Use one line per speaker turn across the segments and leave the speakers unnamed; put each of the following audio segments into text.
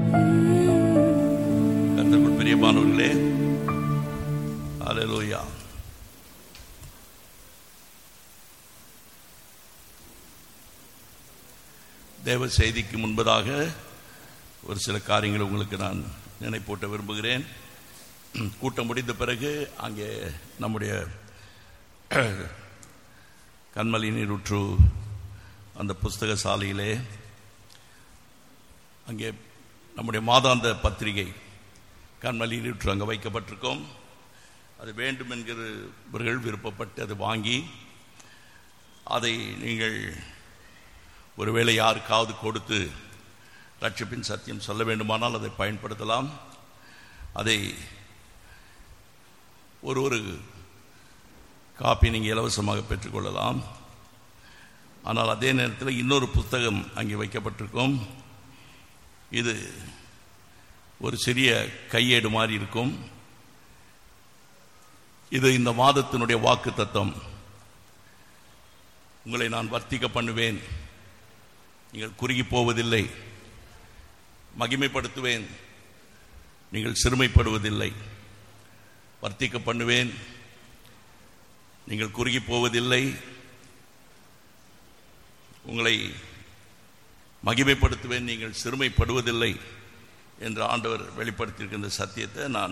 கர்த்தருக்குள் பிரியமானவர்களே அல்லேலூயா தேவ செய்திக்கு முன்பதாக ஒரு சில காரியங்களை உங்களுக்கு நான் நினைப்பூட்ட விரும்புகிறேன் கூட்டம் முடிந்த பிறகு அங்கே நம்முடைய கண்மலி நீருற்று அந்த புஸ்தக சாலையிலே அங்கே நம்முடைய மாதாந்த பத்திரிகை கண்மலி நீருற்று அங்கே வைக்கப்பட்டிருக்கோம் அது வேண்டும் என்கிறவர்கள் விருப்பப்பட்டு அதை வாங்கி அதை நீங்கள் ஒருவேளை யாருக்காவது கொடுத்து ரட்சிப்பின் சத்தியம் சொல்ல வேண்டுமானால் அதை பயன்படுத்தலாம் அதை ஒரு ஒரு காப்பி நீங்கள் இலவசமாக பெற்றுக்கொள்ளலாம் ஆனால் அதே நேரத்தில் இன்னொரு புத்தகம் அங்கே வைக்கப்பட்டிருக்கும் இது ஒரு சிறிய கையேடு மாதிரி இருக்கும் இது இந்த மாதத்தினுடைய வாக்கு தத்தம் உங்களை நான் வர்த்திக்க பண்ணுவேன் நீங்கள் குறுகி போவதில்லை மகிமைப்படுத்துவேன் நீங்கள் சிறுமைப்படுவதில்லை வர்த்திக்க பண்ணுவேன் நீங்கள் குறுகி போவதில்லை உங்களை மகிமைப்படுத்துவேன் நீங்கள் சிறுமைப்படுவதில்லை என்று ஆண்டவர் வெளிப்படுத்தியிருக்கின்ற சத்தியத்தை நான்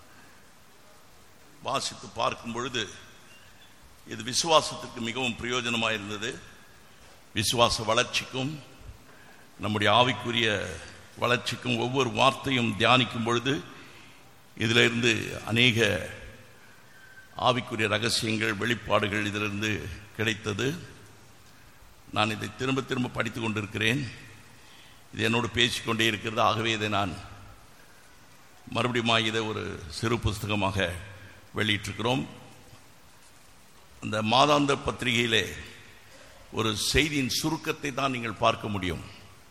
வாசித்து பார்க்கும் பொழுது இது விசுவாசத்துக்கு மிகவும் பிரயோஜனமாக இருந்தது விசுவாச வளர்ச்சிக்கும் நம்முடைய ஆவிக்குரிய வளர்ச்சிக்கும் ஒவ்வொரு வார்த்தையும் தியானிக்கும் பொழுது இதிலிருந்து அநேக ஆவிக்குரிய ரகசியங்கள் வெளிப்பாடுகள் இதிலிருந்து கிடைத்தது நான் இதை திரும்ப திரும்ப படித்து கொண்டிருக்கிறேன் இது என்னோடு பேசிக்கொண்டே இருக்கிறது ஆகவே இதை நான் மறுபடியும் இதை ஒரு சிறு புஸ்தகமாக வெளியிட்டிருக்கிறோம் அந்த மாதாந்த பத்திரிகையிலே ஒரு செய்தியின் சுருக்கத்தை தான் நீங்கள் பார்க்க முடியும்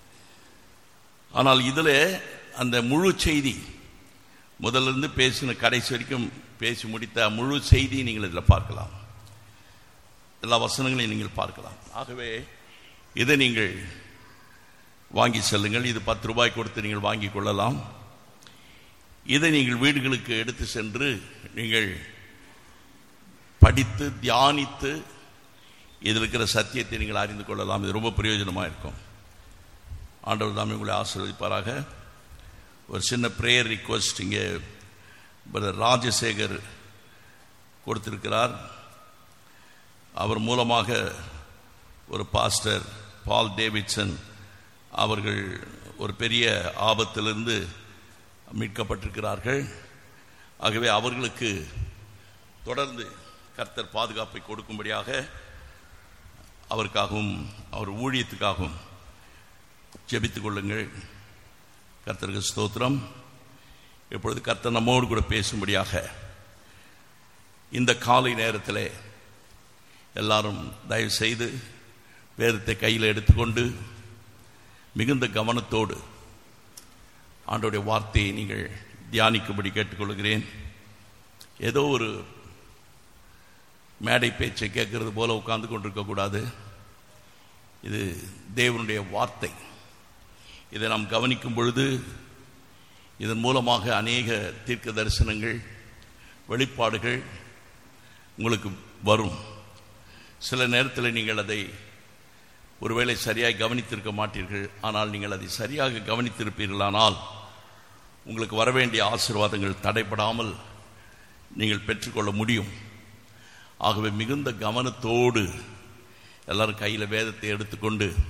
ஆனால் இதில் அந்த முழு செய்தி முதல்ல இருந்து பேசின கடைசி வரைக்கும் பேசி முடித்த முழு செய்தி நீங்கள் இதில் பார்க்கலாம் எல்லா வசனங்களையும் நீங்கள் பார்க்கலாம் ஆகவே இதை நீங்கள் வாங்கி செல்லுங்கள் இது பத்து ரூபாய் கொடுத்து நீங்கள் வாங்கி கொள்ளலாம் இதை நீங்கள் வீடுகளுக்கு எடுத்து சென்று நீங்கள் படித்து தியானித்து இதில் இருக்கிற சத்தியத்தை நீங்கள் அறிந்து கொள்ளலாம் இது ரொம்ப பிரயோஜனமாக இருக்கும் ஆண்டவர் தாமே உங்களை ஆசீர்வதிப்பாராக ஒரு சின்ன ப்ரேயர் ரிக்வஸ்ட் இங்கே பிரதர் ராஜசேகர் கொடுத்திருக்கிறார் அவர் மூலமாக ஒரு பாஸ்டர் பால் டேவிட்சன் அவர்கள் ஒரு பெரிய ஆபத்திலிருந்து மீட்கப்பட்டிருக்கிறார்கள் ஆகவே அவர்களுக்கு தொடர்ந்து கர்த்தர் பாதுகாப்பை கொடுக்கும்படியாக அவருக்காகவும் அவர் ஊழியத்துக்காகவும் ஜெபித்துக் கொள்ளுங்கள் கர்த்தருக்கு ஸ்தோத்திரம் இப்பொழுது கர்த்தர் நம்மோடு கூட பேசும்படியாக இந்த காலை நேரத்தில் எல்லாரும் தயவு செய்து வேதத்தை கையில் எடுத்துக்கொண்டு மிகுந்த கவனத்தோடு ஆண்டோடைய வார்த்தையை நீங்கள் தியானிக்கும்படி கேட்டுக்கொள்கிறேன் ஏதோ ஒரு மேடை பேச்சை கேட்கறது போல உட்கார்ந்து கொண்டிருக்கக்கூடாது இது தேவனுடைய வார்த்தை இதை நாம் கவனிக்கும் பொழுது இதன் மூலமாக அநேக தீர்க்க தரிசனங்கள் வெளிப்பாடுகள் உங்களுக்கு வரும் சில நேரத்தில் நீங்கள் அதை ஒருவேளை சரியாக கவனித்திருக்க மாட்டீர்கள் ஆனால் நீங்கள் அதை சரியாக கவனித்திருப்பீர்களானால் உங்களுக்கு வர வேண்டிய ஆசீர்வாதங்கள் தடைப்படாமல் நீங்கள் பெற்றுக்கொள்ள முடியும் ஆகவே மிகுந்த கவனத்தோடு எல்லாரும் கையில் வேதத்தை எடுத்துக்கொண்டு